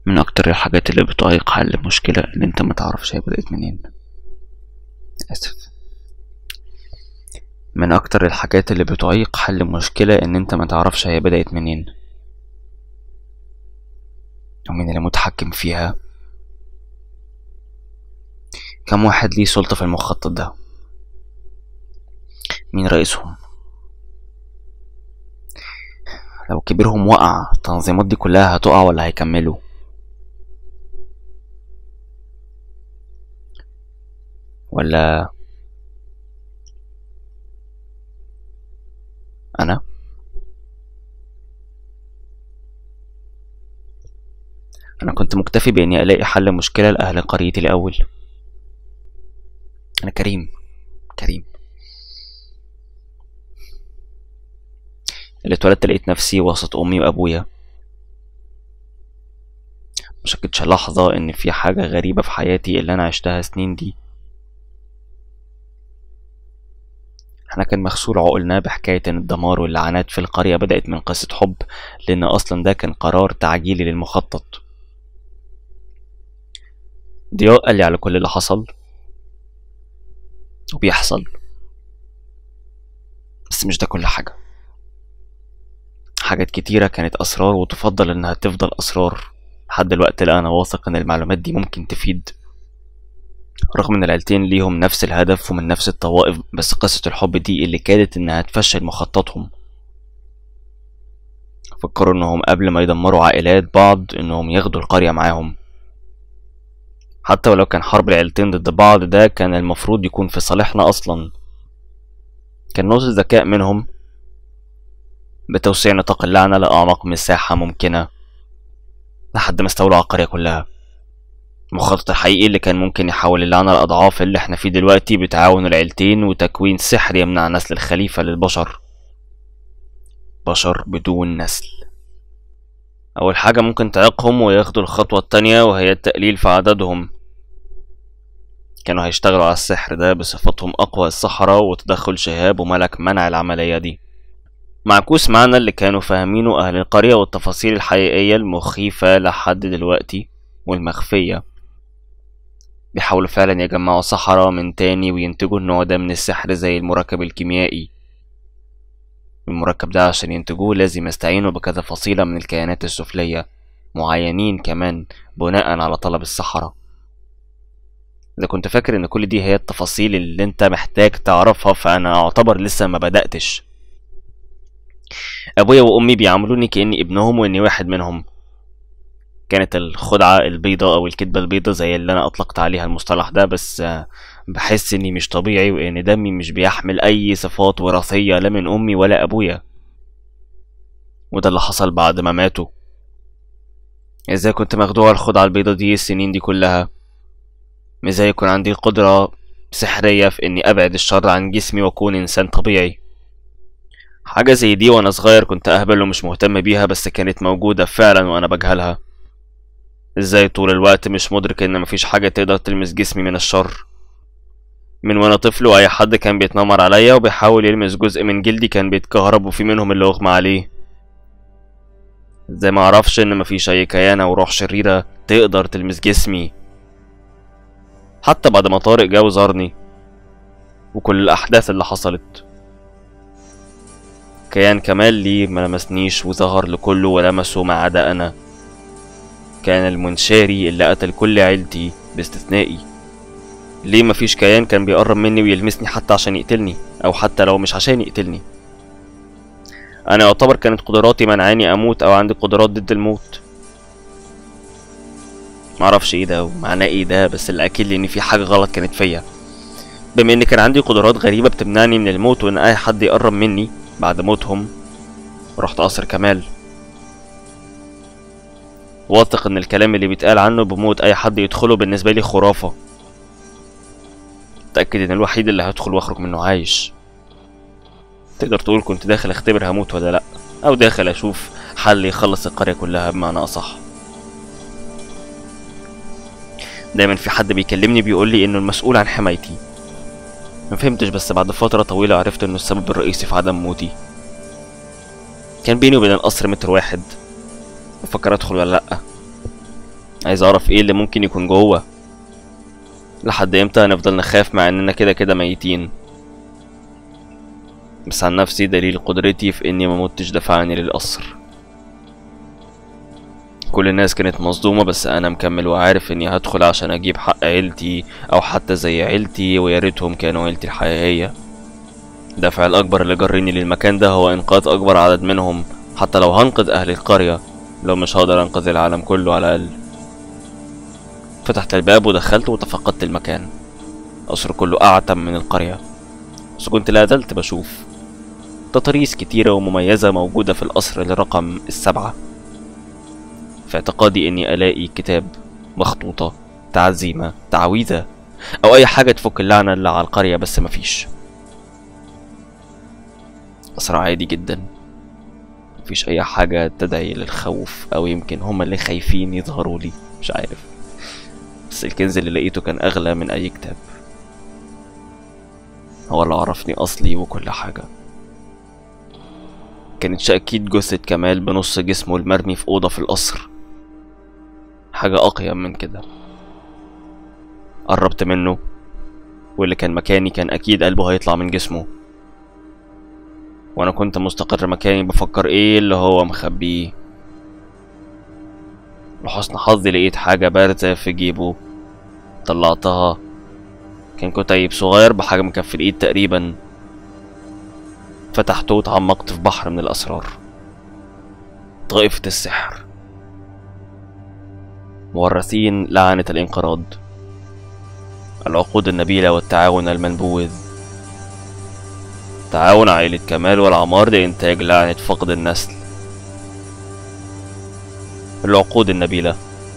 من أكتر الحاجات اللي بتعيق حل المشكلة إن أنت ما تعرفش هي بدأت منين آسف من أكتر الحاجات اللي بتعيق حل مشكلة إن أنت ما تعرفش هي بدأت منين ومين اللي متحكم فيها كم واحد ليه سلطة في المخطط ده مين رئيسهم لو كبيرهم وقع التنظيمات دي كلها هتقع ولا هيكملوا ولا انا انا كنت مكتفي باني الاقي حل مشكله لاهل قريتي الاول انا كريم كريم اللي اتولدت لقيت نفسي وسط امي وابويا مشكتش لحظة ان في حاجة غريبة في حياتي اللي انا عشتها سنين دي احنا كان مغسول عقلنا بحكاية ان الدمار واللعنات في القرية بدأت من قصة حب لان اصلا ده كان قرار تعجيلي للمخطط ضياء قال لي على كل اللي حصل وبيحصل بس مش ده كل حاجة حاجات كتيرة كانت أسرار وتفضل إنها تفضل أسرار لحد الوقت اللي أنا واثق إن المعلومات دي ممكن تفيد رغم إن العيلتين ليهم نفس الهدف ومن نفس الطوائف بس قصة الحب دي اللي كادت إنها تفشل مخططهم فكروا إنهم قبل ما يدمروا عائلات بعض إنهم ياخدوا القرية معاهم حتى ولو كان حرب العيلتين ضد بعض ده كان المفروض يكون في صالحنا أصلا كان نقطة ذكاء منهم بتوسيع نطاق اللعنة لأعمق مساحة ممكنة لحد ما استولوا على القرية كلها المخطط الحقيقي اللي كان ممكن يحول اللعنة لأضعاف اللي احنا فيه دلوقتي بتعاون العيلتين وتكوين سحر يمنع نسل الخليفة للبشر بشر بدون نسل أول حاجة ممكن تعيقهم وياخدوا الخطوة التانية وهي التقليل في عددهم كانوا هيشتغلوا على السحر ده بصفتهم أقوى السحرة وتدخل شهاب وملك منع العملية دي معكوس معنى اللي كانوا فاهمينه أهل القرية والتفاصيل الحقيقية المخيفة لحد دلوقتي والمخفية بيحاولوا فعلا يجمعوا سحرة من تاني وينتجوا النوع ده من السحر زي المركب الكيميائي المركب ده عشان ينتجوه لازم يستعينوا بكذا فصيلة من الكيانات السفلية معينين كمان بناء على طلب السحرة إذا كنت فاكر إن كل دي هي التفاصيل اللي أنت محتاج تعرفها فأنا أعتبر لسه ما بدأتش أبويا وأمي بيعاملوني كأني ابنهم وإني واحد منهم كانت الخدعة البيضة أو الكدبة البيضة زي اللي أنا أطلقت عليها المصطلح ده بس بحس إني مش طبيعي وإن دمي مش بيحمل أي صفات وراثية لا من أمي ولا أبويا وده اللي حصل بعد ما ماتوا إزاي كنت مخدوع الخدعة البيضة دي السنين دي كلها إزاي يكون عندي قدرة سحرية في إني أبعد الشر عن جسمي وأكون إنسان طبيعي حاجة زي دي وأنا صغير كنت أهبل ومش مهتم بيها بس كانت موجودة فعلا وأنا بجهلها ازاي طول الوقت مش مدرك ان مفيش حاجة تقدر تلمس جسمي من الشر من وانا طفل واي حد كان بيتنمر عليا وبيحاول يلمس جزء من جلدي كان بيتكهرب وفي منهم اللي اغمى عليه ازاي ما اعرفش ان مفيش اي كيانة وروح شريرة تقدر تلمس جسمي حتى بعد ما طارق جه وزارني وكل الاحداث اللي حصلت كيان كمال لي ما لمسنيش وظهر لكله ولمسه ما عدا انا كان المنشاري اللي قتل كل عيلتي باستثنائي ليه مفيش كيان كان بيقرب مني ويلمسني حتى عشان يقتلني او حتى لو مش عشان يقتلني انا يعتبر كانت قدراتي منعاني اموت او عندي قدرات ضد الموت معرفش ايه ده ومعناه ايه ده بس اللي اكيد لي ان في حاجه غلط كانت فيا بما ان كان عندي قدرات غريبه بتمنعني من الموت وان اي حد يقرب مني بعد موتهم رحت قصر كمال واثق ان الكلام اللي بيتقال عنه بموت اي حد يدخله بالنسبه لي خرافه متاكد ان الوحيد اللي هدخل واخرج منه عايش تقدر تقول كنت داخل اختبر هموت ولا لا او داخل اشوف حل يخلص القريه كلها بمعنى اصح دايما في حد بيكلمني بيقول لي انه المسؤول عن حمايتي ما فهمتش بس بعد فتره طويله عرفت انه السبب الرئيسي في عدم موتي كان بيني وبين القصر متر واحد بفكر ادخل ولا لا عايز اعرف ايه اللي ممكن يكون جوه لحد امتى هنفضل نخاف مع اننا كده كده ميتين بس عن نفسي دليل قدرتي في اني ما متش دفعني للقصر كل الناس كانت مصدومة بس أنا مكمل وعارف إني هدخل عشان أجيب حق عيلتي أو حتى زي عيلتي ويا ريتهم كانوا عيلتي الحقيقية الدافع الأكبر اللي جرني للمكان ده هو إنقاذ أكبر عدد منهم حتى لو هنقذ أهل القرية لو مش هقدر أنقذ العالم كله على الأقل فتحت الباب ودخلت وتفقدت المكان القصر كله أعتم من القرية بس كنت لا زلت بشوف تضاريس كتيرة ومميزة موجودة في القصر لرقم السبعة في اعتقادي إني ألاقي كتاب مخطوطة تعزيمة تعويذة أو أي حاجة تفك اللعنة اللي على القرية بس مفيش قصر عادي جدا مفيش أي حاجة تدعي للخوف أو يمكن هما اللي خايفين يظهروا لي مش عارف بس الكنز اللي لقيته كان أغلى من أي كتاب هو اللي عرفني أصلي وكل حاجة كانتش أكيد جثة كمال بنص جسمه المرمي في أوضة في القصر حاجة أقيم من كده قربت منه واللي كان مكاني كان أكيد قلبه هيطلع من جسمه وأنا كنت مستقر مكاني بفكر إيه اللي هو مخبيه لحسن حظي لقيت حاجة باردة في جيبه طلعتها كان كتيب صغير بحجم كف الإيد تقريبا فتحته وتعمقت في بحر من الأسرار طائفة السحر مورثين لعنة الانقراض العقود النبيلة والتعاون المنبوذ تعاون عائلة كمال والعمار لإنتاج لعنة فقد النسل العقود النبيلة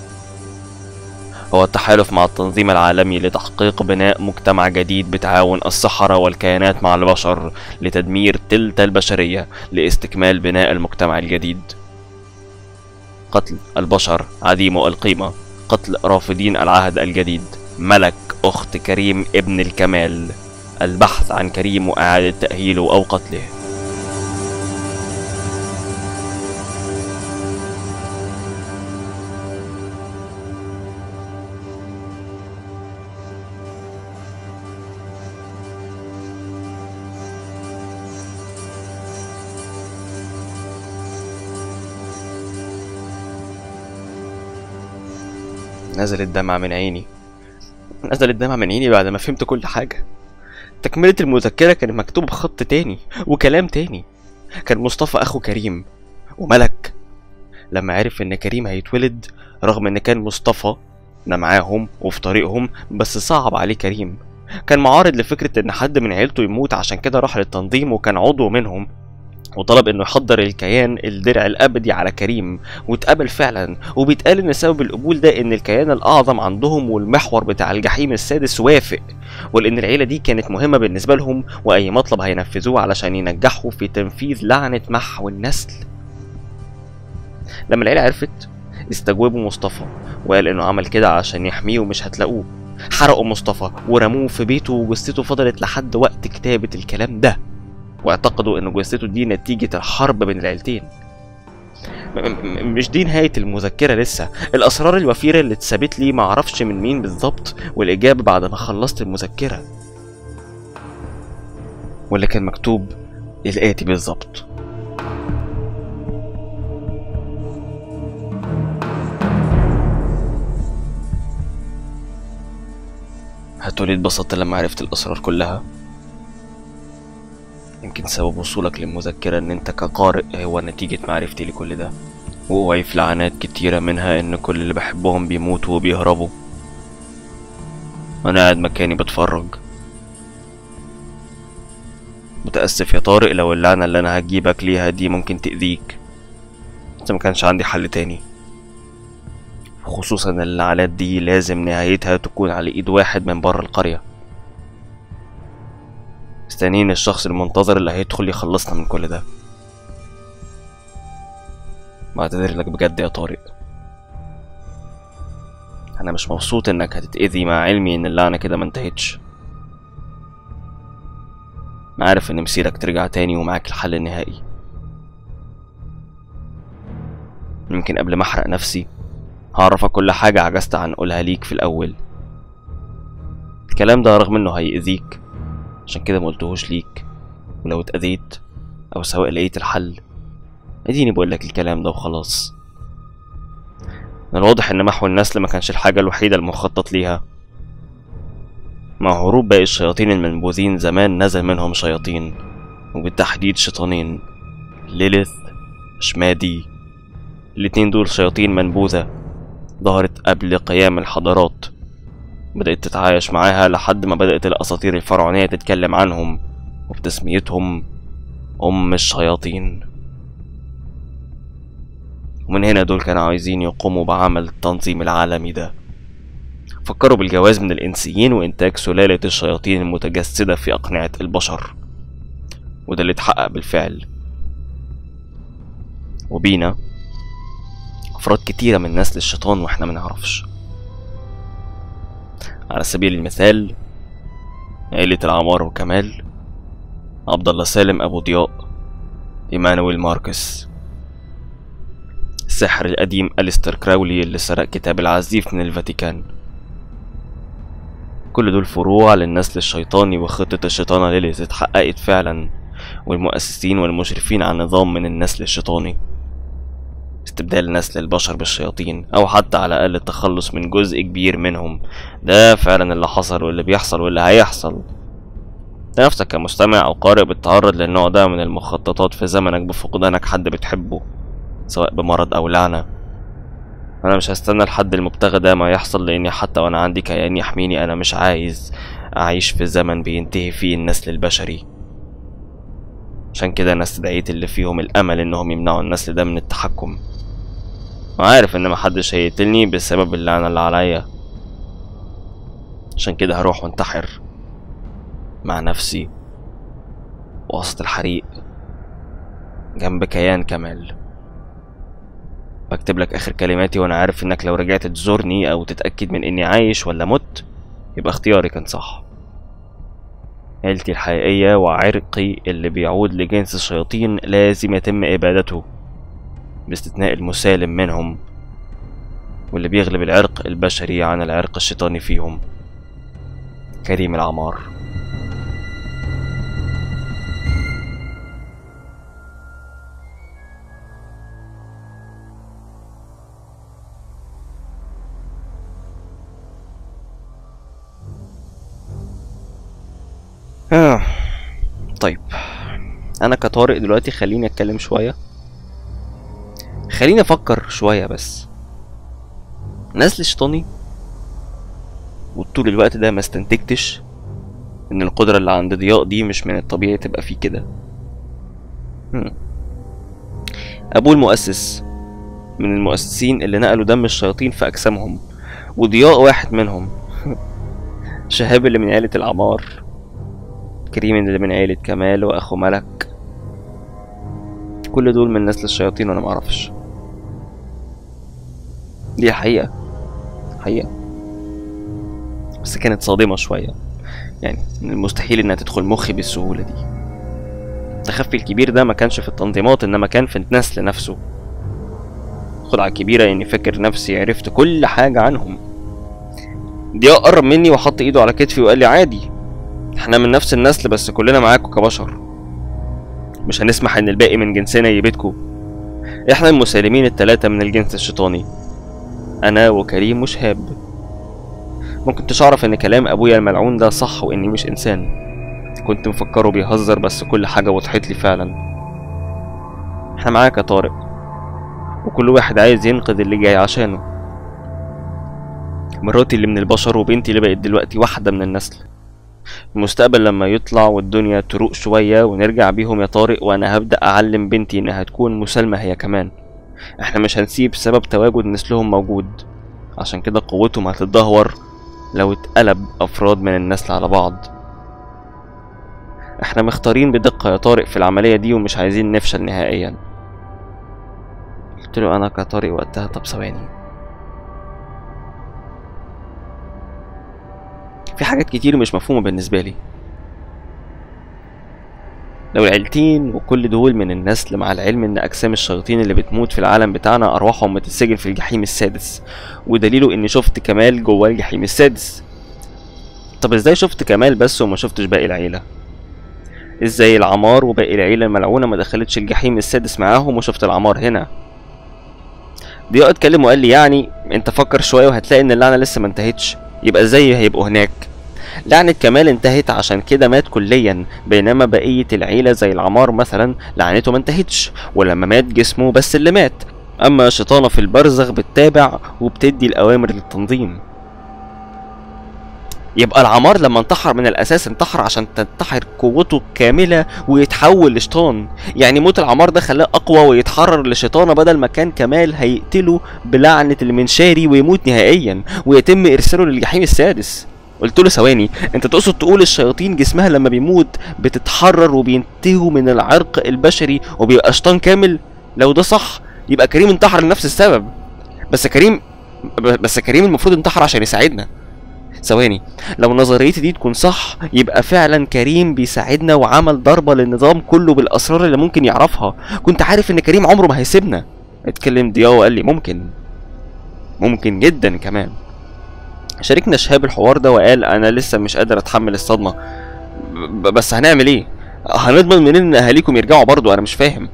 هو التحالف مع التنظيم العالمي لتحقيق بناء مجتمع جديد بتعاون السحرة والكيانات مع البشر لتدمير تلك البشرية لاستكمال بناء المجتمع الجديد قتل البشر عديم القيمة قتل رافضين العهد الجديد ملك أخت كريم ابن الكمال البحث عن كريم وإعادة تأهيله أو قتله نزل الدمع من عيني نزل الدمع من عيني بعد ما فهمت كل حاجة تكملة المذكرة كانت مكتوبة بخط تاني وكلام تاني كان مصطفى أخو كريم وملك لما عرف إن كريم هيتولد رغم إن كان مصطفى أنا معاهم وفي طريقهم بس صعب عليه كريم كان معارض لفكرة إن حد من عيلته يموت عشان كده راح للتنظيم وكان عضو منهم وطلب انه يحضر الكيان الدرع الابدي على كريم واتقبل فعلا وبيتقال ان سبب القبول ده ان الكيان الاعظم عندهم والمحور بتاع الجحيم السادس وافق ولان العيله دي كانت مهمه بالنسبه لهم واي مطلب هينفذوه علشان ينجحوا في تنفيذ لعنه محو النسل لما العيله عرفت استجوبوا مصطفى وقال انه عمل كده عشان يحميه ومش هتلاقوه حرقوا مصطفى ورموه في بيته وجثته فضلت لحد وقت كتابة الكلام ده واعتقدوا ان جثته دي نتيجة الحرب بين العيلتين م- م- مش دي نهاية المذكرة لسه الأسرار الوفيرة اللي اتثبت لي معرفش من مين بالظبط والإجابة بعد ما خلصت المذكرة واللي كان مكتوب الآتي بالظبط هتقولي اتبسطت لما عرفت الأسرار كلها يمكن سبب وصولك للمذكرة إن أنت كقارئ هو نتيجة معرفتي لكل ده ووعي في لعنات كتيرة منها إن كل اللي بحبهم بيموتوا وبيهربوا أنا قاعد مكاني بتفرج متأسف يا طارق لو اللعنة اللي أنا هجيبك ليها دي ممكن تأذيك بس ما كانش عندي حل تاني خصوصا اللعنات دي لازم نهايتها تكون على ايد واحد من بره القرية مستنيين الشخص المنتظر اللي هيدخل يخلصنا من كل ده بعتذر لك بجد يا طارق انا مش مبسوط انك هتتأذي مع علمي ان اللعنة كده ما انتهتش انا عارف ان مسيرك ترجع تاني ومعاك الحل النهائي يمكن قبل ما احرق نفسي هعرفك كل حاجة عجزت عن قولها ليك في الأول الكلام ده رغم إنه هيأذيك عشان كده مقلتهوش ليك ولو اتأذيت أو سواء لقيت الحل اديني بقولك الكلام ده وخلاص من الواضح ان محو النسل ما كانش الحاجة الوحيدة المخطط ليها مع هروب باقي الشياطين المنبوذين زمان نزل منهم شياطين وبالتحديد شيطانين ليليث شمادي الاتنين دول شياطين منبوذة ظهرت قبل قيام الحضارات بدأت تتعايش معاها لحد ما بدأت الأساطير الفرعونية تتكلم عنهم وبتسميتهم أم الشياطين ومن هنا دول كانوا عايزين يقوموا بعمل التنظيم العالمي ده فكروا بالجواز من الإنسيين وإنتاج سلالة الشياطين المتجسدة في أقنعة البشر وده اللي اتحقق بالفعل وبينا أفراد كتيرة من نسل الشيطان وإحنا منعرفش على سبيل المثال عيلة العمار وكمال عبد الله سالم أبو ضياء إيمانويل ماركس الساحر القديم أليستر كراولي اللي سرق كتاب العزيف من الفاتيكان كل دول فروع للنسل الشيطاني وخطة الشيطانة ليليث اتحققت فعلا والمؤسسين والمشرفين على النظام من النسل الشيطاني استبدال نسل البشر بالشياطين أو حتى على الأقل التخلص من جزء كبير منهم ده فعلا اللي حصل واللي بيحصل واللي هيحصل نفسك كمستمع أو قارئ بتتعرض للنوع ده من المخططات في زمنك بفقدانك حد بتحبه سواء بمرض أو لعنة أنا مش هستنى لحد المبتغى ده ما يحصل لأني حتى وأنا عندي كيان يحميني أنا مش عايز أعيش في زمن بينتهي فيه النسل البشري عشان كده أنا استدعيت اللي فيهم الأمل إنهم يمنعوا النسل ده من التحكم وعارف إن محدش هيقتلني بسبب اللعنة اللي عليا عشان كده هروح وانتحر مع نفسي وسط الحريق جنب كيان كمال بكتب لك اخر كلماتي وانا عارف انك لو رجعت تزورني او تتاكد من اني عايش ولا مت يبقى اختياري كان صح عيلتي الحقيقية وعرقي اللي بيعود لجنس الشياطين لازم يتم إبادته باستثناء المسالم منهم واللي بيغلب العرق البشري عن العرق الشيطاني فيهم كريم العمار آه. طيب انا كطارق دلوقتي خليني اتكلم شويه خليني افكر شويه بس نسل الشيطاني وطول الوقت ده ما استنتجتش ان القدره اللي عند ضياء دي مش من الطبيعي تبقى فيه كده هم. ابوه المؤسس من المؤسسين اللي نقلوا دم الشياطين في اجسامهم وضياء واحد منهم شهاب اللي من عيله العمار كريم اللي من عيلة كمال وأخو ملك كل دول من نسل الشياطين وأنا معرفش دي حقيقة حقيقة بس كانت صادمة شوية يعني من المستحيل إنها تدخل مخي بالسهولة دي التخفي الكبير ده ما كانش في التنظيمات إنما كان في النسل نفسه خدعة كبيرة إني فاكر نفسي عرفت كل حاجة عنهم دي قرب مني وحط إيده على كتفي وقال لي عادي احنا من نفس النسل بس كلنا معاكم كبشر مش هنسمح ان الباقي من جنسنا يبيدكم احنا المسالمين التلاتة من الجنس الشيطاني انا وكريم وشهاب ممكن تعرف ان كلام ابويا الملعون ده صح واني مش انسان كنت مفكره بيهزر بس كل حاجة وضحت لي فعلا احنا معاك يا طارق وكل واحد عايز ينقذ اللي جاي عشانه مراتي اللي من البشر وبنتي اللي بقت دلوقتي واحدة من النسل المستقبل لما يطلع والدنيا تروق شوية ونرجع بيهم يا طارق وأنا هبدأ أعلم بنتي إنها تكون مسالمة هي كمان إحنا مش هنسيب سبب تواجد نسلهم موجود عشان كده قوتهم هتتدهور لو اتقلب أفراد من النسل على بعض إحنا مختارين بدقة يا طارق في العملية دي ومش عايزين نفشل نهائيا قلت له أنا كطارق وقتها طب ثواني في حاجات كتير مش مفهومة بالنسبة لي لو العيلتين وكل دول من النسل مع العلم ان اجسام الشياطين اللي بتموت في العالم بتاعنا ارواحهم بتتسجن في الجحيم السادس ودليله اني شفت كمال جوه الجحيم السادس طب ازاي شفت كمال بس وما شفتش باقي العيله ازاي العمار وباقي العيله الملعونه ما دخلتش الجحيم السادس معاهم وشفت العمار هنا ضياء اتكلم وقال لي يعني انت فكر شويه وهتلاقي ان اللعنه لسه ما انتهتش يبقى ازاي هيبقوا هناك لعنة كمال انتهت عشان كده مات كليا بينما بقية العيلة زي العمار مثلا لعنته ما انتهتش ولما مات جسمه بس اللي مات أما شيطانة في البرزخ بتتابع وبتدي الأوامر للتنظيم يبقى العمار لما انتحر من الأساس انتحر عشان تنتحر قوته كاملة ويتحول لشيطان يعني موت العمار ده خلاه أقوى ويتحرر لشيطانة بدل ما كان كمال هيقتله بلعنة المنشاري ويموت نهائيا ويتم إرساله للجحيم السادس قلت له ثواني انت تقصد تقول الشياطين جسمها لما بيموت بتتحرر وبينتهوا من العرق البشري وبيبقى شيطان كامل لو ده صح يبقى كريم انتحر لنفس السبب بس كريم بس كريم المفروض انتحر عشان يساعدنا ثواني لو نظريتي دي تكون صح يبقى فعلا كريم بيساعدنا وعمل ضربة للنظام كله بالأسرار اللي ممكن يعرفها كنت عارف إن كريم عمره ما هيسيبنا اتكلم ضياء وقال لي ممكن ممكن جدا كمان شاركنا شهاب الحوار ده وقال انا لسه مش قادر اتحمل الصدمه ب- بس هنعمل ايه هنضمن منين ان اهاليكم يرجعوا برضو انا مش فاهم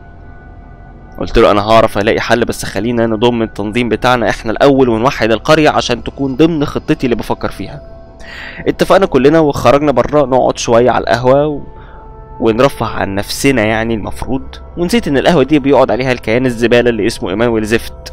قلت له انا هعرف الاقي حل بس خلينا نضم التنظيم بتاعنا احنا الاول ونوحد القريه عشان تكون ضمن خطتي اللي بفكر فيها اتفقنا كلنا وخرجنا بره نقعد شويه على القهوه و... ونرفه عن نفسنا يعني المفروض ونسيت ان القهوه دي بيقعد عليها الكيان الزباله اللي اسمه ايمانويل زفت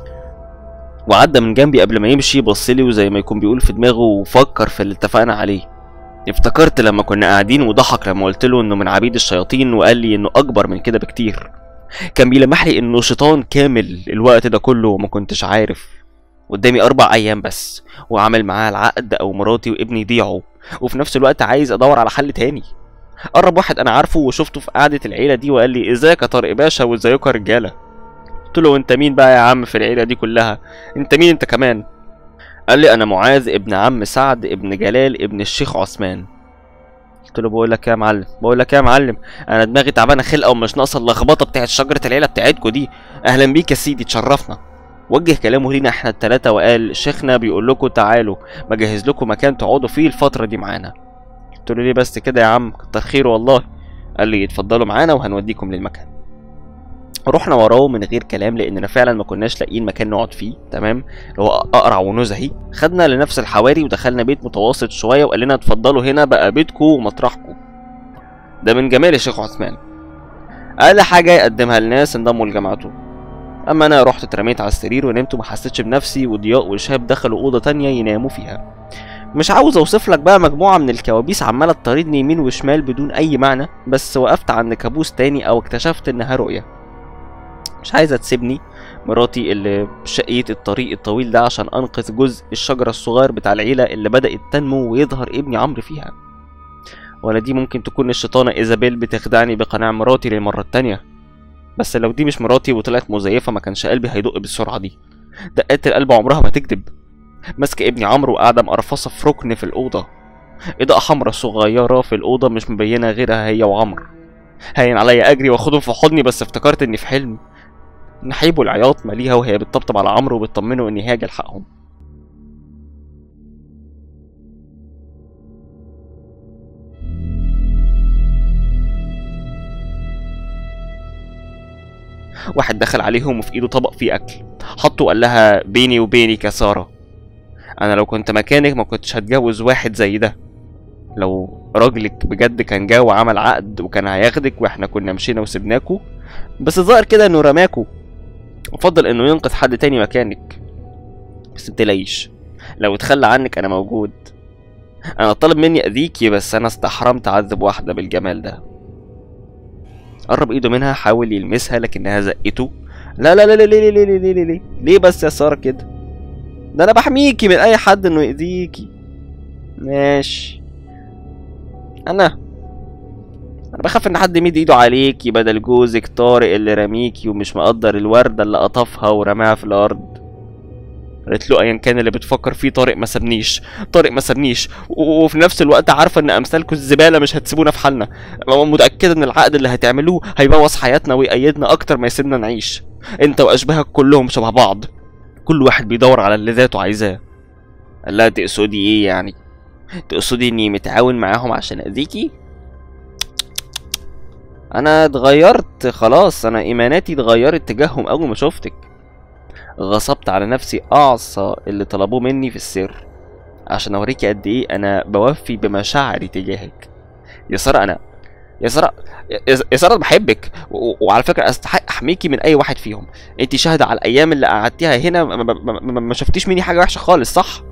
وعدى من جنبي قبل ما يمشي بصلي وزي ما يكون بيقول في دماغه وفكر في اللي اتفقنا عليه افتكرت لما كنا قاعدين وضحك لما قلت له انه من عبيد الشياطين وقال لي انه اكبر من كده بكتير كان بيلمح لي انه شيطان كامل الوقت ده كله وما كنتش عارف قدامي اربع ايام بس وعامل معاه العقد او مراتي وابني يضيعوا وفي نفس الوقت عايز ادور على حل تاني قرب واحد انا عارفه وشفته في قعده العيله دي وقال لي ازيك يا طارق باشا وازيكم يا رجاله قلت له انت مين بقى يا عم في العيله دي كلها انت مين انت كمان قال لي انا معاذ ابن عم سعد ابن جلال ابن الشيخ عثمان قلت له بقول لك يا معلم بقول لك يا معلم انا دماغي تعبانه خلقه ومش ناقصه اللخبطه بتاعت شجره العيله بتاعتكو دي اهلا بيك يا سيدي تشرفنا وجه كلامه لينا احنا التلاتة وقال شيخنا بيقول لكم تعالوا بجهز لكم مكان تقعدوا فيه الفترة دي معانا قلت له ليه بس كده يا عم كتر خيره والله قال لي اتفضلوا معانا وهنوديكم للمكان رحنا وراه من غير كلام لاننا فعلا ما كناش لاقيين مكان نقعد فيه تمام اللي هو اقرع ونزهي خدنا لنفس الحواري ودخلنا بيت متوسط شويه وقال لنا اتفضلوا هنا بقى بيتكم ومطرحكم ده من جمال الشيخ عثمان اقل حاجه يقدمها للناس انضموا لجماعته اما انا رحت اترميت على السرير ونمت وما حسيتش بنفسي وضياء وشهاب دخلوا اوضه تانية يناموا فيها مش عاوز اوصف لك بقى مجموعه من الكوابيس عماله تطاردني يمين وشمال بدون اي معنى بس وقفت عند كابوس تاني او اكتشفت انها رؤيه مش عايزه تسيبني مراتي اللي شقيت الطريق الطويل ده عشان انقذ جزء الشجره الصغير بتاع العيله اللي بدات تنمو ويظهر ابني عمرو فيها ولا دي ممكن تكون الشيطانه ايزابيل بتخدعني بقناع مراتي للمره التانية بس لو دي مش مراتي وطلعت مزيفه ما كانش قلبي هيدق بالسرعه دي دقات القلب عمرها ما تكذب ماسكه ابني عمرو وقاعده مقرفصه في ركن في الاوضه اضاءه حمراء صغيره في الاوضه مش مبينه غيرها هي وعمرو هين عليا اجري واخدهم في حضني بس افتكرت اني في حلم نحيب العياط ماليها وهي بتطبطب على عمرو وبتطمنه اني هاجي الحقهم واحد دخل عليهم وفي ايده طبق فيه اكل حطه وقال لها بيني وبينك يا ساره انا لو كنت مكانك ما كنتش هتجوز واحد زي ده لو راجلك بجد كان جا وعمل عقد وكان هياخدك واحنا كنا مشينا وسبناكوا بس الظاهر كده انه رماكوا وفضل انه ينقذ حد تاني مكانك بس متلاقيش لو اتخلى عنك انا موجود انا طالب مني اذيكي بس انا استحرمت اعذب واحده بالجمال ده قرب ايده منها حاول يلمسها لكنها زقته لا لا لا لا ليه ليه ليه ليه ليه ليه ليه بس يا ساره كده ده انا بحميكي من اي حد انه يأذيكي ماشي انا انا بخاف ان حد يمد ايده عليكي بدل جوزك طارق اللي رميكي ومش مقدر الوردة اللي قطفها ورماها في الارض قالت له ايا كان اللي بتفكر فيه طارق ما سابنيش طارق ما سابنيش و- وفي نفس الوقت عارفه ان امثالكم الزباله مش هتسيبونا في حالنا متاكده ان العقد اللي هتعملوه هيبوظ حياتنا ويأيدنا اكتر ما يسيبنا نعيش انت واشباهك كلهم شبه بعض كل واحد بيدور على اللي ذاته عايزاه قال لها تقصدي ايه يعني تقصدي اني متعاون معاهم عشان اذيكي انا اتغيرت خلاص انا ايماناتي اتغيرت تجاههم اول ما شفتك غصبت على نفسي اعصى اللي طلبوه مني في السر عشان اوريكي قد ايه انا بوفي بمشاعري تجاهك يا ساره انا يا ساره يا يا ساره أنا بحبك و- وعلى فكره استحق احميكي من اي واحد فيهم انت شاهده على الايام اللي قعدتيها هنا ما, ما, ما, ما, ما شفتيش مني حاجه وحشه خالص صح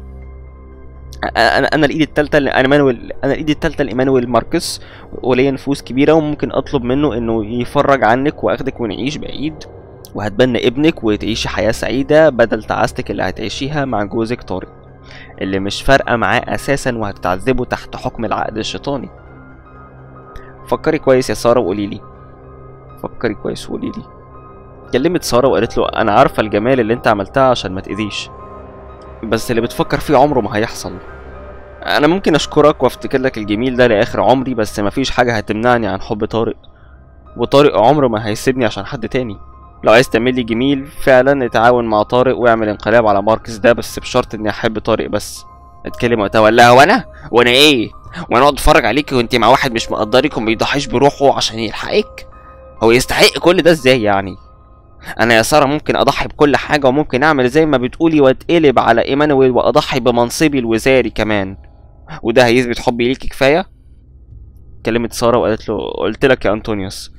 انا انا الايد الثالثه انا مانويل انا الايد الثالثه لايمانويل ماركس وليا نفوذ كبيره وممكن اطلب منه انه يفرج عنك واخدك ونعيش بعيد وهتبنى ابنك وتعيشي حياه سعيده بدل تعاستك اللي هتعيشيها مع جوزك طارق اللي مش فارقه معاه اساسا وهتتعذبوا تحت حكم العقد الشيطاني فكري كويس يا ساره وقولي لي فكري كويس وقولي لي كلمت ساره وقالت له انا عارفه الجمال اللي انت عملتها عشان ما تاذيش بس اللي بتفكر فيه عمره ما هيحصل انا ممكن اشكرك وافتكر لك الجميل ده لاخر عمري بس مفيش حاجه هتمنعني عن حب طارق وطارق عمره ما هيسيبني عشان حد تاني لو عايز تعمل لي جميل فعلا اتعاون مع طارق واعمل انقلاب على ماركس ده بس بشرط اني احب طارق بس اتكلم وقتها وقال لها وانا وانا ايه وانا اقعد اتفرج عليكي وانت مع واحد مش مقدرك وما بيضحيش بروحه عشان يلحقك هو يستحق كل ده ازاي يعني انا يا ساره ممكن اضحي بكل حاجه وممكن اعمل زي ما بتقولي واتقلب على ايمانويل واضحي بمنصبي الوزاري كمان وده هيثبت حبي ليكي كفايه كلمت ساره وقالت له قلت لك يا انطونيوس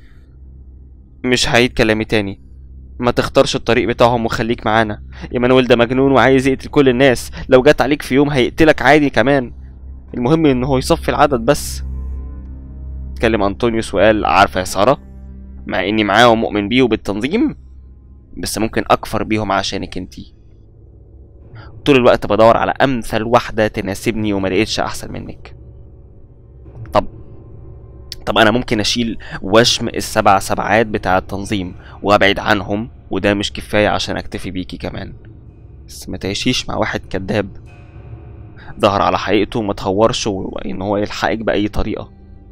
مش هعيد كلامي تاني ما تختارش الطريق بتاعهم وخليك معانا ايمانويل ده مجنون وعايز يقتل كل الناس لو جت عليك في يوم هيقتلك عادي كمان المهم ان هو يصفي العدد بس اتكلم انطونيوس وقال عارفه يا ساره مع اني معاهم مؤمن بيه وبالتنظيم بس ممكن اكفر بيهم عشانك انتي طول الوقت بدور على امثل واحده تناسبني وما لقيتش احسن منك طب طب انا ممكن اشيل وشم السبع سبعات بتاع التنظيم وابعد عنهم وده مش كفايه عشان اكتفي بيكي كمان بس ما تعيشيش مع واحد كذاب ظهر على حقيقته وما تهورش وان هو يلحقك باي طريقه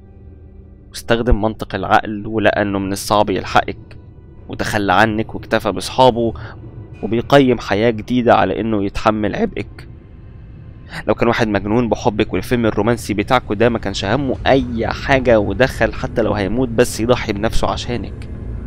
واستخدم منطق العقل ولقى انه من الصعب يلحقك وتخلى عنك واكتفى باصحابه وبيقيم حياة جديدة على انه يتحمل عبئك لو كان واحد مجنون بحبك والفيلم الرومانسي بتاعكوا ده ما كانش همه اي حاجة ودخل حتى لو هيموت بس يضحي بنفسه عشانك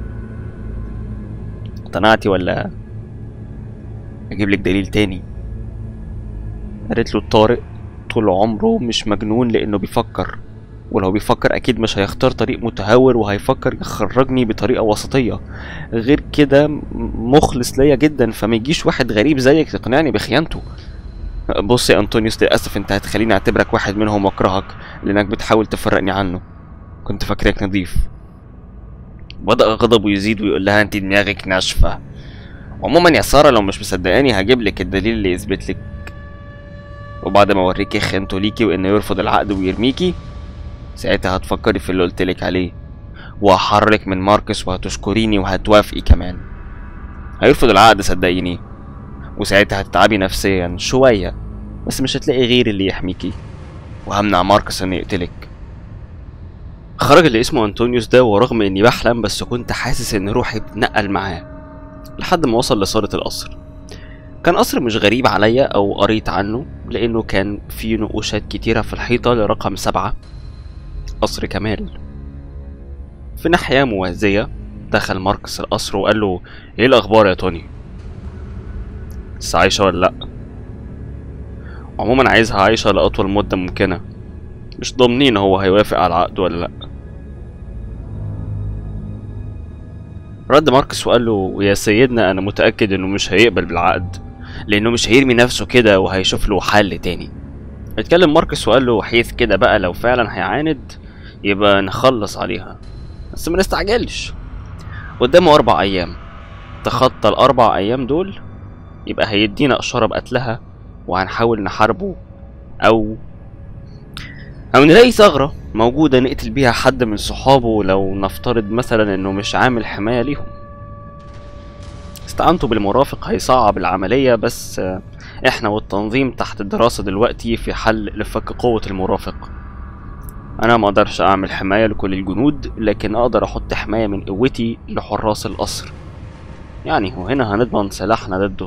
اقتنعتي ولا اجيب لك دليل تاني قالت له طارق طول عمره مش مجنون لانه بيفكر ولو بيفكر اكيد مش هيختار طريق متهور وهيفكر يخرجني بطريقه وسطيه غير كده م- مخلص ليا جدا فما يجيش واحد غريب زيك تقنعني بخيانته بص يا انطونيوس للاسف انت هتخليني اعتبرك واحد منهم واكرهك لانك بتحاول تفرقني عنه كنت فاكرك نضيف بدأ غضبه يزيد ويقول لها انت دماغك ناشفة عموما يا سارة لو مش مصدقاني هجيب لك الدليل اللي يثبت لك وبعد ما اوريكي خيانته ليكي وانه يرفض العقد ويرميكي ساعتها هتفكري في اللي قلتلك عليه وهحررك من ماركس وهتشكريني وهتوافقي كمان هيرفض العقد صدقيني وساعتها هتتعبي نفسيا شوية بس مش هتلاقي غير اللي يحميكي وهمنع ماركس انه يقتلك خرج اللي اسمه انطونيوس ده ورغم اني بحلم بس كنت حاسس ان روحي بتنقل معاه لحد ما وصل لصالة القصر كان قصر مش غريب عليا او قريت عنه لانه كان فيه نقوشات كتيرة في الحيطة لرقم سبعة قصر كمال في ناحية موازية دخل ماركس القصر وقال له ايه الاخبار يا توني لسه عايشة ولا لأ عموما عايزها عايشة لأطول مدة ممكنة مش ضامنين هو هيوافق على العقد ولا لأ رد ماركس وقال له يا سيدنا أنا متأكد إنه مش هيقبل بالعقد لأنه مش هيرمي نفسه كده وهيشوف له حل تاني اتكلم ماركس وقال له حيث كده بقى لو فعلا هيعاند يبقى نخلص عليها بس ما نستعجلش قدامه أربع أيام تخطى الأربع أيام دول يبقى هيدينا إشارة بقتلها وهنحاول نحاربه أو أو نلاقي ثغرة موجودة نقتل بيها حد من صحابه لو نفترض مثلا إنه مش عامل حماية ليهم استعنتوا بالمرافق هيصعب العملية بس آه، احنا والتنظيم تحت الدراسة دلوقتي في حل لفك قوة المرافق انا ما اقدرش اعمل حماية لكل الجنود لكن اقدر احط حماية من قوتي لحراس القصر يعني وهنا هنضمن سلاحنا ضده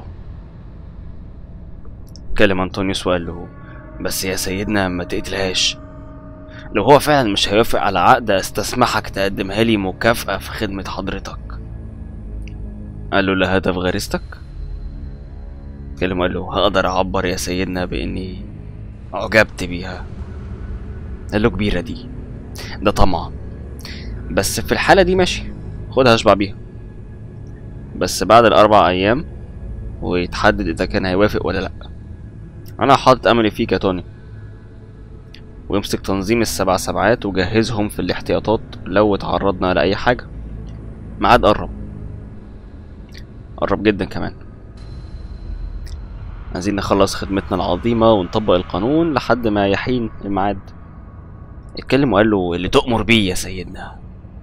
كلم انطونيوس وقال له بس يا سيدنا ما تقتلهاش لو هو فعلا مش هيوافق على عقد استسمحك تقدمها لي مكافأة في خدمة حضرتك قال له لا هدف غريزتك كلمة قال له هقدر أعبر يا سيدنا بإني أعجبت بيها قال له كبيرة دي ده طمع بس في الحالة دي ماشي خدها اشبع بيها بس بعد الأربع أيام ويتحدد إذا كان هيوافق ولا لأ أنا حاطط أملي فيك يا توني ويمسك تنظيم السبع سبعات وجهزهم في الاحتياطات لو اتعرضنا لأي حاجة ميعاد قرب قرب جدا كمان عايزين نخلص خدمتنا العظيمة ونطبق القانون لحد ما يحين الميعاد اتكلم وقال له اللي تؤمر بيه يا سيدنا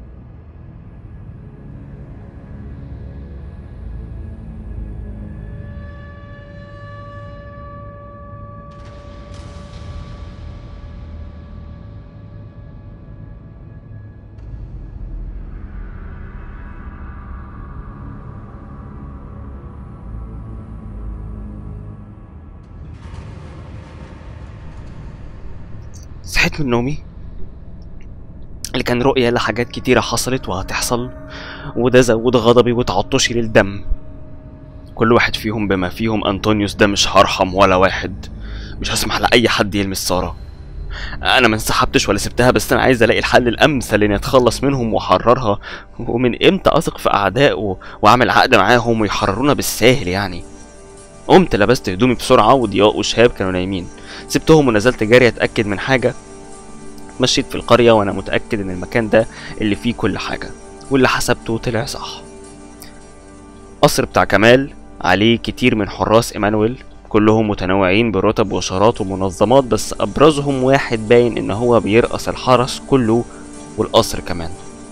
صحيت من نومي اللي كان رؤية لحاجات كتيرة حصلت وهتحصل وده زود غضبي وتعطشي للدم كل واحد فيهم بما فيهم أنطونيوس ده مش هرحم ولا واحد مش هسمح لأي حد يلمس سارة أنا ما انسحبتش ولا سبتها بس أنا عايز ألاقي الحل الأمثل إني أتخلص منهم وأحررها ومن إمتى أثق في أعداء و... وأعمل عقد معاهم ويحررونا بالساهل يعني قمت لبست هدومي بسرعة وضياء وشهاب كانوا نايمين سبتهم ونزلت جري أتأكد من حاجة مشيت في القرية وأنا متأكد إن المكان ده اللي فيه كل حاجة واللي حسبته طلع صح قصر بتاع كمال عليه كتير من حراس إيمانويل كلهم متنوعين برتب وشارات ومنظمات بس أبرزهم واحد باين إن هو بيرأس الحرس كله والقصر كمان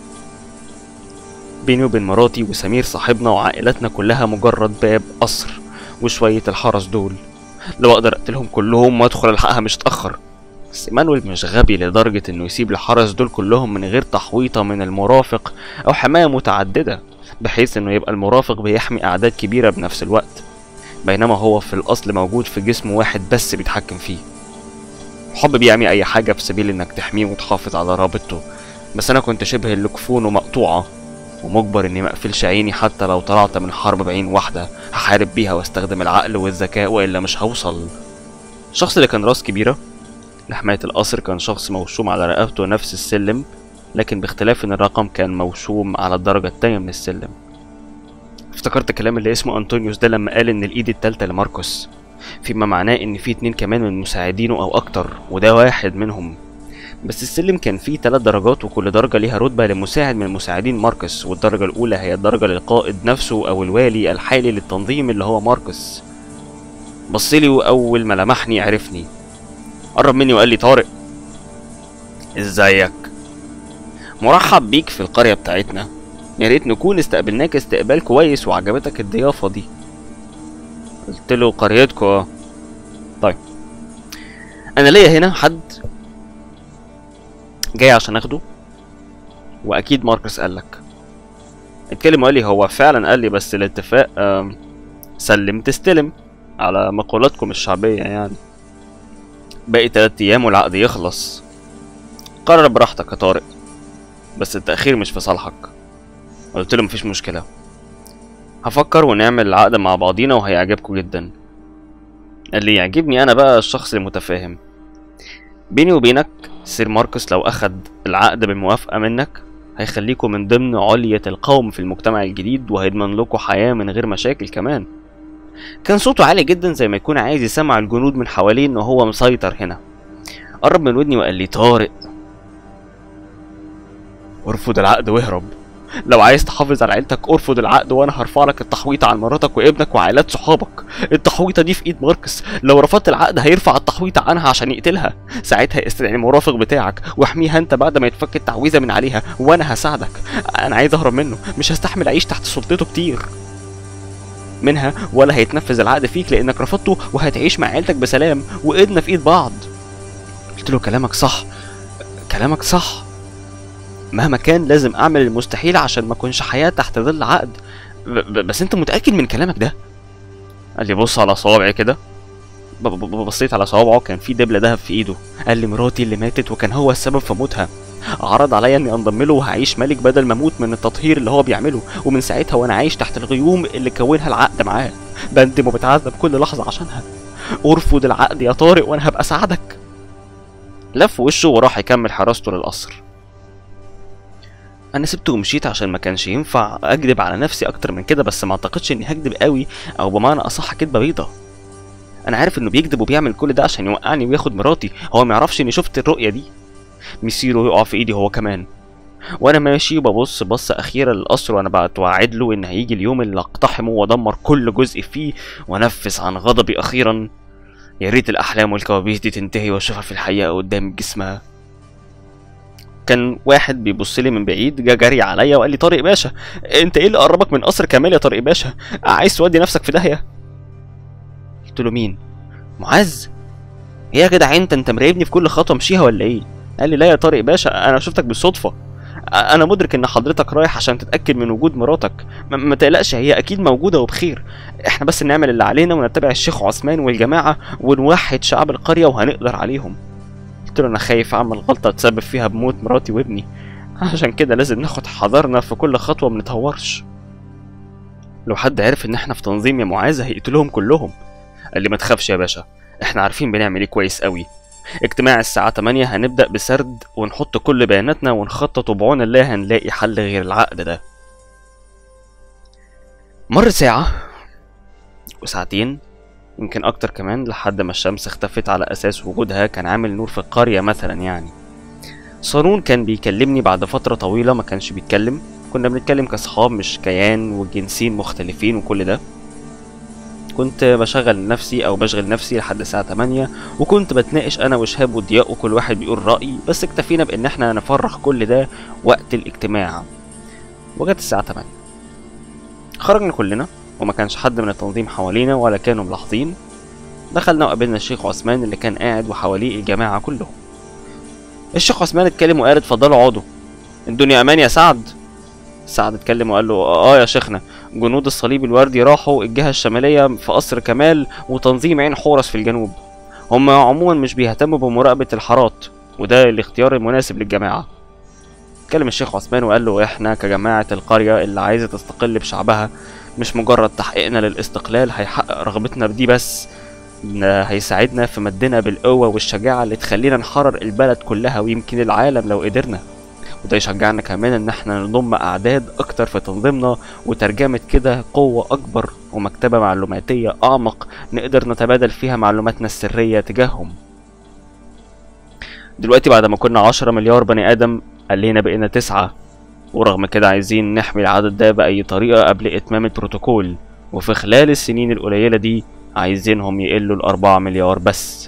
بيني وبين مراتي وسمير صاحبنا وعائلتنا كلها مجرد باب قصر وشوية الحرس دول لو أقدر أقتلهم كلهم وأدخل ألحقها مش اتأخر بس ايمانويل مش غبي لدرجة انه يسيب الحرس دول كلهم من غير تحويطة من المرافق او حماية متعددة بحيث انه يبقى المرافق بيحمي اعداد كبيرة بنفس الوقت بينما هو في الاصل موجود في جسم واحد بس بيتحكم فيه الحب بيعمل اي حاجة في سبيل انك تحميه وتحافظ على رابطته بس انا كنت شبه اللكفون ومقطوعة ومجبر اني مقفلش عيني حتى لو طلعت من حرب بعين واحدة هحارب بيها واستخدم العقل والذكاء والا مش هوصل الشخص اللي كان راس كبيرة لحماية القصر كان شخص موشوم على رقبته نفس السلم لكن باختلاف ان الرقم كان موشوم على الدرجة التانية من السلم افتكرت كلام اللي اسمه انطونيوس ده لما قال ان الايد التالتة لماركوس فيما معناه ان في اتنين كمان من مساعدينه او اكتر وده واحد منهم بس السلم كان فيه تلات درجات وكل درجة ليها رتبة لمساعد من مساعدين ماركوس والدرجة الأولى هي الدرجة للقائد نفسه أو الوالي الحالي للتنظيم اللي هو ماركوس بصلي وأول ما لمحني عرفني قرب مني وقال لي طارق ازيك مرحب بيك في القرية بتاعتنا يا ريت نكون استقبلناك استقبال كويس وعجبتك الضيافة دي قلت له قريتكو اه طيب انا ليا هنا حد جاي عشان اخده واكيد ماركس قالك اتكلم وقال لي هو فعلا قال لي بس الاتفاق آم، سلم تستلم على مقولاتكم الشعبية يعني باقي تلات أيام والعقد يخلص قرر براحتك يا طارق بس التأخير مش في صالحك قلت له مفيش مشكلة هفكر ونعمل العقد مع بعضينا وهيعجبكم جدا اللي يعجبني أنا بقى الشخص المتفاهم بيني وبينك سير ماركوس لو أخد العقد بموافقة منك هيخليكوا من ضمن علية القوم في المجتمع الجديد وهيضمن لكم حياة من غير مشاكل كمان كان صوته عالي جدا زي ما يكون عايز يسمع الجنود من حواليه ان هو مسيطر هنا قرب من ودني وقال لي طارق ارفض العقد واهرب لو عايز تحافظ على عيلتك ارفض العقد وانا هرفع لك التحويطه عن مراتك وابنك وعائلات صحابك التحويطه دي في ايد ماركس لو رفضت العقد هيرفع التحويطه عنها عشان يقتلها ساعتها استدعي المرافق بتاعك واحميها انت بعد ما يتفك التعويذه من عليها وانا هساعدك انا عايز اهرب منه مش هستحمل اعيش تحت سلطته كتير منها ولا هيتنفذ العقد فيك لانك رفضته وهتعيش مع عيلتك بسلام وايدنا في ايد بعض قلت له كلامك صح كلامك صح مهما كان لازم اعمل المستحيل عشان ما اكونش حياه تحت ظل عقد ب- ب- بس انت متاكد من كلامك ده قال لي بص على صوابعي كده ب- ب- ب- بصيت على صوابعه كان في دبله دهب في ايده قال لي مراتي اللي ماتت وكان هو السبب في موتها عرض عليا اني انضم له وهعيش ملك بدل ما اموت من التطهير اللي هو بيعمله ومن ساعتها وانا عايش تحت الغيوم اللي كونها العقد معاه بندم وبتعذب كل لحظه عشانها ارفض العقد يا طارق وانا هبقى ساعدك لف وشه وراح يكمل حراسته للقصر انا سبته ومشيت عشان ما كانش ينفع اكذب على نفسي اكتر من كده بس ما اعتقدش اني هكذب قوي او بمعنى اصح كدبه بيضه انا عارف انه بيكذب وبيعمل كل ده عشان يوقعني وياخد مراتي هو ما يعرفش اني شفت الرؤيه دي مصيره يقع في ايدي هو كمان وانا ماشي وببص بصه اخيره للقصر وانا بتوعد له ان هيجي اليوم اللي اقتحمه وادمر كل جزء فيه وانفس عن غضبي اخيرا يا ريت الاحلام والكوابيس دي تنتهي واشوفها في الحقيقه قدام جسمها كان واحد بيبص لي من بعيد جه جري عليا وقال لي طارق باشا انت ايه اللي قربك من قصر كمال يا طارق باشا عايز تودي نفسك في داهيه قلت له مين معز ايه يا جدع انت انت مراقبني في كل خطوه امشيها ولا ايه قال لي لا يا طارق باشا انا شفتك بالصدفه انا مدرك ان حضرتك رايح عشان تتاكد من وجود مراتك ما, ما تقلقش هي اكيد موجوده وبخير احنا بس نعمل اللي علينا ونتبع الشيخ عثمان والجماعه ونوحد شعب القريه وهنقدر عليهم قلت له انا خايف اعمل غلطه تسبب فيها بموت مراتي وابني عشان كده لازم ناخد حذرنا في كل خطوه ما نتهورش لو حد عرف ان احنا في تنظيم يا معاذ هيقتلهم كلهم قال لي ما تخافش يا باشا احنا عارفين بنعمل ايه كويس قوي اجتماع الساعة 8 هنبدأ بسرد ونحط كل بياناتنا ونخطط وبعون الله هنلاقي حل غير العقد ده مر ساعة وساعتين يمكن أكتر كمان لحد ما الشمس اختفت على أساس وجودها كان عامل نور في القرية مثلا يعني صارون كان بيكلمني بعد فترة طويلة ما كانش بيتكلم كنا بنتكلم كصحاب مش كيان وجنسين مختلفين وكل ده كنت بشغل نفسي او بشغل نفسي لحد الساعه 8 وكنت بتناقش انا وشهاب وضياء وكل واحد بيقول راي بس اكتفينا بان احنا نفرغ كل ده وقت الاجتماع وجت الساعه 8 خرجنا كلنا وما كانش حد من التنظيم حوالينا ولا كانوا ملاحظين دخلنا وقابلنا الشيخ عثمان اللي كان قاعد وحواليه الجماعه كلهم الشيخ عثمان اتكلم وقال اتفضلوا اقعدوا الدنيا امان يا سعد سعد اتكلم وقال له اه يا شيخنا جنود الصليب الوردي راحوا الجهة الشمالية في قصر كمال وتنظيم عين حورس في الجنوب هم عموما مش بيهتموا بمراقبة الحارات وده الاختيار المناسب للجماعة اتكلم الشيخ عثمان وقال له احنا كجماعة القرية اللي عايزة تستقل بشعبها مش مجرد تحقيقنا للاستقلال هيحقق رغبتنا بدي بس إن هيساعدنا في مدنا بالقوة والشجاعة اللي تخلينا نحرر البلد كلها ويمكن العالم لو قدرنا وده يشجعنا كمان ان احنا نضم اعداد اكتر في تنظيمنا وترجمة كده قوة اكبر ومكتبة معلوماتية اعمق نقدر نتبادل فيها معلوماتنا السرية تجاههم دلوقتي بعد ما كنا عشرة مليار بني ادم قلينا بقينا تسعة ورغم كده عايزين نحمي العدد ده بأي طريقة قبل إتمام البروتوكول وفي خلال السنين القليلة دي عايزينهم يقلوا الأربعة مليار بس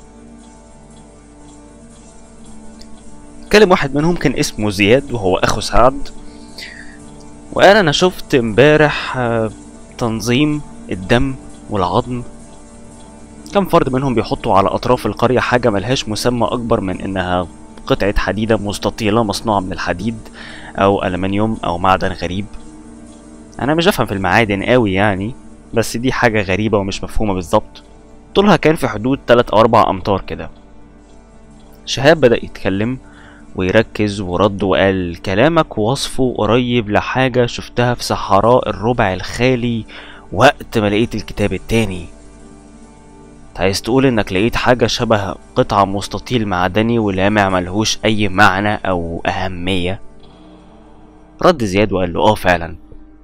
كلم واحد منهم كان اسمه زياد وهو اخو سعد وقال انا شفت امبارح آه، تنظيم الدم والعظم كم فرد منهم بيحطوا على اطراف القرية حاجة ملهاش مسمى اكبر من انها قطعة حديدة مستطيلة مصنوعة من الحديد او ألمنيوم او معدن غريب انا مش افهم في المعادن قوي يعني بس دي حاجة غريبة ومش مفهومة بالظبط طولها كان في حدود 3 او 4 امتار كده شهاب بدأ يتكلم ويركز ورد وقال كلامك وصفه قريب لحاجة شفتها في صحراء الربع الخالي وقت ما لقيت الكتاب التاني انت عايز تقول انك لقيت حاجة شبه قطعة مستطيل معدني ولامع ملهوش اي معنى او اهمية رد زياد وقال له اه فعلا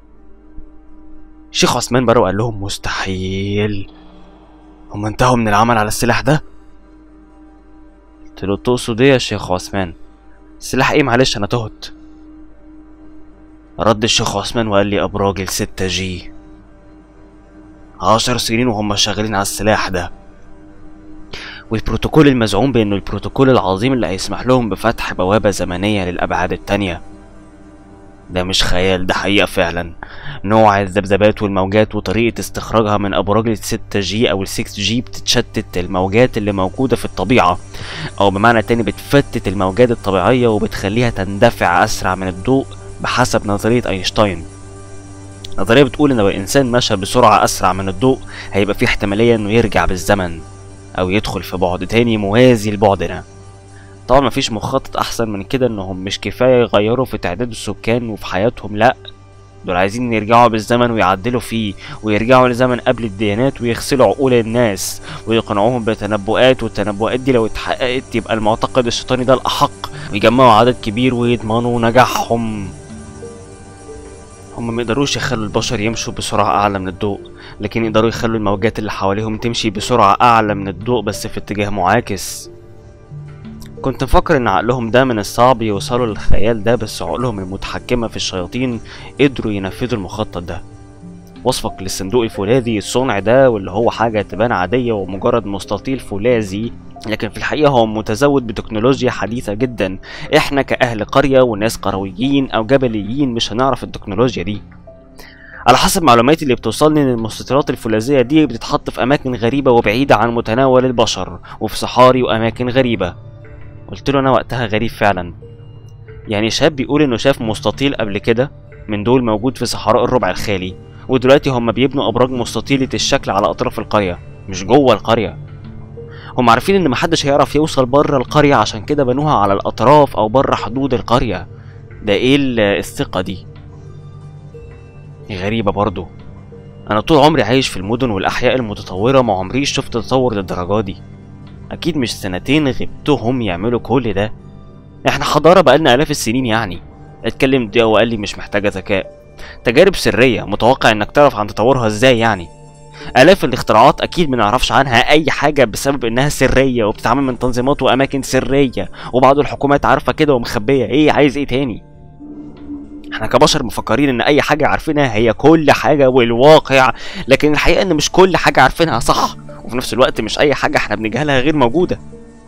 شيخ عثمان برا وقال لهم مستحيل هم انتهوا من العمل على السلاح ده قلت له تقصد ايه يا شيخ عثمان سلاح ايه معلش انا تهت رد الشيخ عثمان وقال لي ابراج الستة جي عشر سنين وهم شغالين على السلاح ده والبروتوكول المزعوم بانه البروتوكول العظيم اللي هيسمح لهم بفتح بوابة زمنية للابعاد التانية ده مش خيال ده حقيقة فعلا نوع الذبذبات والموجات وطريقة استخراجها من أبراج الستة جي أو السكس جي بتتشتت الموجات اللي موجودة في الطبيعة أو بمعنى تاني بتفتت الموجات الطبيعية وبتخليها تندفع أسرع من الضوء بحسب نظرية أينشتاين نظرية بتقول إن لو الإنسان مشى بسرعة أسرع من الضوء هيبقى في احتمالية إنه يرجع بالزمن أو يدخل في بعد تاني موازي لبعدنا طبعا مفيش مخطط أحسن من كده إنهم مش كفاية يغيروا في تعداد السكان وفي حياتهم لأ دول عايزين يرجعوا بالزمن ويعدلوا فيه ويرجعوا لزمن قبل الديانات ويغسلوا عقول الناس ويقنعوهم بتنبؤات والتنبؤات دي لو اتحققت يبقى المعتقد الشيطاني ده الأحق ويجمعوا عدد كبير ويضمنوا نجاحهم هم ما يقدروش يخلوا البشر يمشوا بسرعة أعلى من الضوء لكن يقدروا يخلوا الموجات اللي حواليهم تمشي بسرعة أعلى من الضوء بس في اتجاه معاكس كنت مفكر ان عقلهم ده من الصعب يوصلوا للخيال ده بس عقولهم المتحكمة في الشياطين قدروا ينفذوا المخطط ده وصفك للصندوق الفولاذي الصنع ده واللي هو حاجة تبان عادية ومجرد مستطيل فولاذي لكن في الحقيقة هو متزود بتكنولوجيا حديثة جدا احنا كأهل قرية وناس قرويين او جبليين مش هنعرف التكنولوجيا دي على حسب معلوماتي اللي بتوصلني ان المستطيلات الفولاذية دي بتتحط في اماكن غريبة وبعيدة عن متناول البشر وفي صحاري واماكن غريبة قلت له انا وقتها غريب فعلا يعني شاب بيقول انه شاف مستطيل قبل كده من دول موجود في صحراء الربع الخالي ودلوقتي هم بيبنوا ابراج مستطيلة الشكل على اطراف القرية مش جوه القرية هم عارفين ان محدش هيعرف يوصل بره القرية عشان كده بنوها على الاطراف او بره حدود القرية ده ايه ال- الثقة دي غريبة برضو انا طول عمري عايش في المدن والاحياء المتطورة ما عمريش شفت تطور للدرجة دي اكيد مش سنتين غبتهم يعملوا كل ده احنا حضارة بقالنا الاف السنين يعني اتكلم دقيقة وقال لي مش محتاجة ذكاء تجارب سرية متوقع انك تعرف عن تطورها ازاي يعني آلاف الاختراعات أكيد ما نعرفش عنها أي حاجة بسبب إنها سرية وبتتعامل من تنظيمات وأماكن سرية وبعض الحكومات عارفة كده ومخبية إيه عايز إيه تاني احنا كبشر مفكرين ان اي حاجة عارفينها هي كل حاجة والواقع لكن الحقيقة ان مش كل حاجة عارفينها صح وفي نفس الوقت مش اي حاجة احنا بنجهلها غير موجودة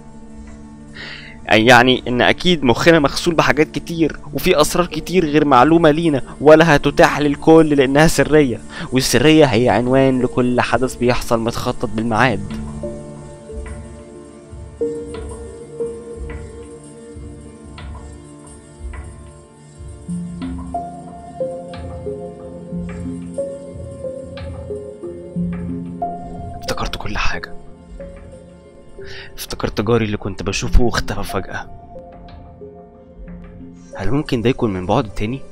أي يعني ان اكيد مخنا مغسول بحاجات كتير وفي اسرار كتير غير معلومة لينا ولا هتتاح للكل لانها سرية والسرية هي عنوان لكل حدث بيحصل متخطط بالميعاد افتكرت كل حاجة افتكرت جاري اللي كنت بشوفه واختفى فجأة هل ممكن ده يكون من بعد تاني؟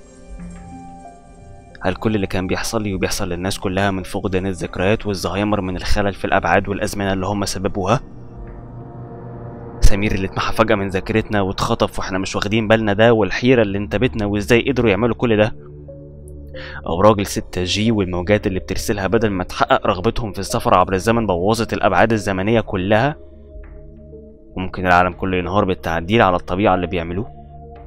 هل كل اللي كان بيحصل لي وبيحصل للناس كلها من فقدان الذكريات والزهايمر من الخلل في الأبعاد والأزمنة اللي هم سببوها؟ سمير اللي اتمحى فجأة من ذاكرتنا واتخطف واحنا مش واخدين بالنا ده والحيرة اللي انتابتنا وازاي قدروا يعملوا كل ده أوراق الستة جي والموجات اللي بترسلها بدل ما تحقق رغبتهم في السفر عبر الزمن بوظت الأبعاد الزمنية كلها وممكن العالم كله ينهار بالتعديل على الطبيعة اللي بيعملوه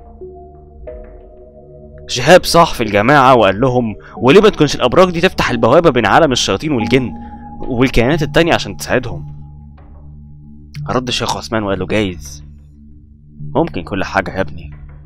شهاب صح في الجماعة وقال لهم وليه ما تكونش الأبراج دي تفتح البوابة بين عالم الشياطين والجن والكائنات التانية عشان تساعدهم رد الشيخ عثمان وقال له جايز ممكن كل حاجة يا ابني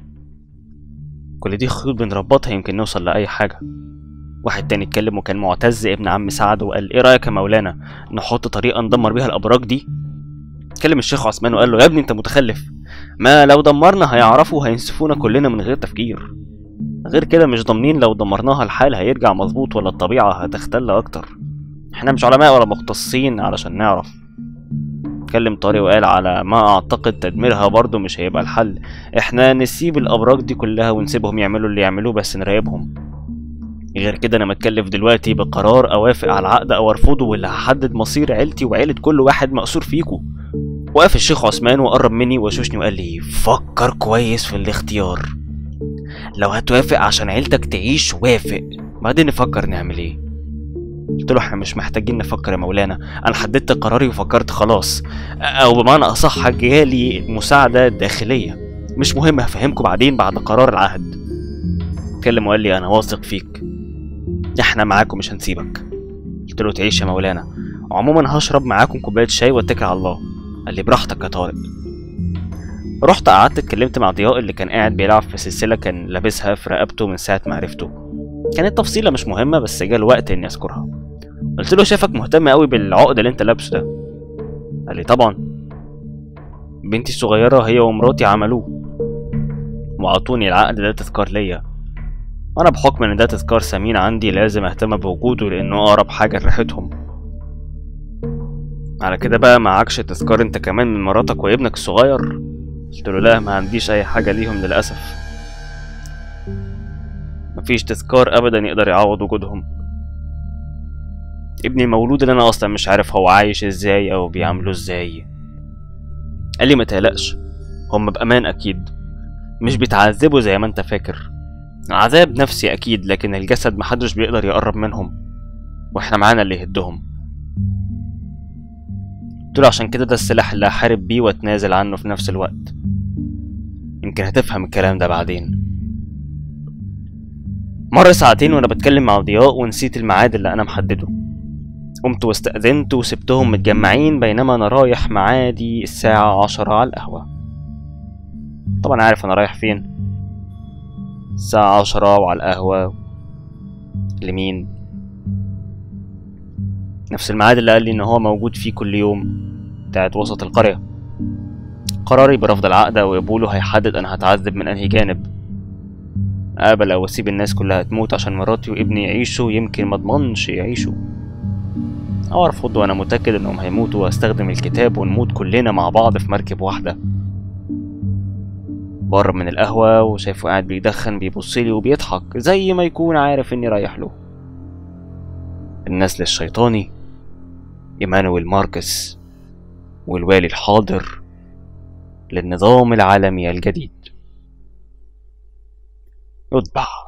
كل دي خيوط بنربطها يمكن نوصل لأي حاجة واحد تاني اتكلم وكان معتز ابن عم سعد وقال ايه رأيك يا مولانا نحط طريقة ندمر بيها الأبراج دي اتكلم الشيخ عثمان وقال له يا ابني انت متخلف ما لو دمرنا هيعرفوا هينسفونا كلنا من غير تفكير غير كده مش ضامنين لو دمرناها الحال هيرجع مظبوط ولا الطبيعة هتختل أكتر احنا مش علماء ولا مختصين علشان نعرف اتكلم طارق وقال على ما اعتقد تدميرها برضه مش هيبقى الحل احنا نسيب الابراج دي كلها ونسيبهم يعملوا اللي يعملوه بس نراقبهم غير كده انا متكلف دلوقتي بقرار اوافق على العقد او ارفضه واللي هحدد مصير عيلتي وعيلة كل واحد مقصور فيكو وقف الشيخ عثمان وقرب مني وشوشني وقال لي فكر كويس في الاختيار لو هتوافق عشان عيلتك تعيش وافق بعدين نفكر نعمل ايه قلت له احنا مش محتاجين نفكر يا مولانا انا حددت قراري وفكرت خلاص او بمعنى اصح جالي مساعده داخليه مش مهم هفهمكم بعدين بعد قرار العهد اتكلم وقال لي انا واثق فيك احنا معاكم مش هنسيبك قلت له تعيش يا مولانا عموما هشرب معاكم كوبايه شاي واتكل على الله قال لي براحتك يا طارق رحت قعدت اتكلمت مع ضياء اللي كان قاعد بيلعب في سلسلة كان لابسها في رقبته من ساعة ما عرفته كانت تفصيلة مش مهمة بس جه الوقت اني اذكرها قلت له شايفك مهتم قوي بالعقد اللي انت لابسه ده قال لي طبعا بنتي الصغيرة هي ومراتي عملوه وعطوني العقد ده تذكار ليا وانا بحكم ان ده تذكار ثمين عندي لازم اهتم بوجوده لانه اقرب حاجة لريحتهم على كده بقى معكش تذكار انت كمان من مراتك وابنك الصغير قلت له لا ما عنديش اي حاجة ليهم للأسف مفيش تذكار ابدا يقدر يعوض وجودهم ابني المولود اللي انا اصلا مش عارف هو عايش ازاي او بيعملوا ازاي قال لي ما تقلقش هم بامان اكيد مش بيتعذبوا زي ما انت فاكر عذاب نفسي اكيد لكن الجسد محدش بيقدر يقرب منهم واحنا معانا اللي يهدهم قلت له عشان كده ده السلاح اللي هحارب بيه واتنازل عنه في نفس الوقت يمكن هتفهم الكلام ده بعدين مر ساعتين وانا بتكلم مع ضياء ونسيت الميعاد اللي انا محدده قمت واستأذنت وسبتهم متجمعين بينما انا رايح معادي الساعة عشرة على القهوة طبعا عارف انا رايح فين الساعة عشرة وعلى القهوة لمين نفس الميعاد اللي قال لي ان هو موجود فيه كل يوم بتاعت وسط القرية قراري برفض العقد وقبوله هيحدد انا هتعذب من انهي جانب اقبل او اسيب الناس كلها تموت عشان مراتي وابني يعيشوا يمكن مضمنش يعيشوا او ارفض وانا متاكد انهم هيموتوا واستخدم الكتاب ونموت كلنا مع بعض في مركب واحده بره من القهوة وشايفه قاعد بيدخن بيبصلي وبيضحك زي ما يكون عارف اني رايح له النسل الشيطاني ايمانويل ماركس والوالي الحاضر للنظام العالمي الجديد يتبع